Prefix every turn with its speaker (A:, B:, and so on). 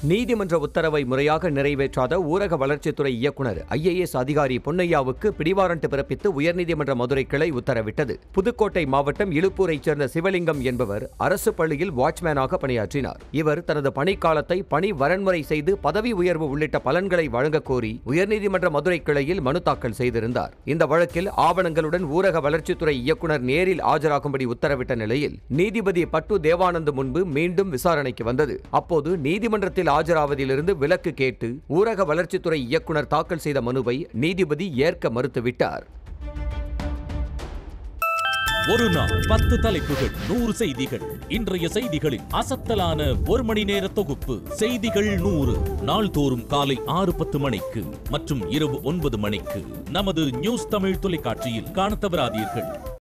A: நீதிமன்ற உத்தரவை முறையாக நிறைவேற்றாத ஊரக வளர்ச்சித்துறை இயக்குனர் ஐஏஎஸ் அதிகாரி பொன்னையாவுக்கு பிடிவாரண்ட் பிறப்பித்து உயர்நீதிமன்ற மதுரை கிளை உத்தரவிட்டது புதுக்கோட்டை மாவட்டம் இலுப்பூரைச் சேர்ந்த சிவலிங்கம் என்பவர் அரசு பள்ளியில் வாட்ச்மேனாக பணியாற்றினார் இவர் தனது பணிக்காலத்தை பணி வரன்முறை செய்து பதவி உயர்வு உள்ளிட்ட பலன்களை வழங்கக் கோரி உயர்நீதிமன்ற மதுரை கிளையில் மனு தாக்கல் செய்திருந்தார் இந்த வழக்கில் ஆவணங்களுடன் ஊரக வளர்ச்சித்துறை இயக்குனர் நேரில் ஆஜராகும்படி உத்தரவிட்ட நிலையில் நீதிபதி பட்டு தேவானந்த் முன்பு மீண்டும் விசாரணைக்கு வந்தது அப்போது நீதிமன்றத்தில் ஆஜராவதிலிருந்து விலக்கு கேட்டு ஊரக வளர்ச்சித்துறை இயக்குனர் தாக்கல் செய்த மனுவை நீதிபதி ஏற்க மறுத்துவிட்டார்
B: ஒரு நாள் பத்து தலைப்புகள் நூறு செய்திகள் இன்றைய செய்திகளின் அசத்தலான ஒரு மணி நேர தொகுப்பு செய்திகள் நூறு நாள்தோறும் காலை ஆறு பத்து மணிக்கு மற்றும் இரவு ஒன்பது மணிக்கு நமது நியூஸ் தமிழ் தொலைக்காட்சியில் காணத் தவறாதீர்கள்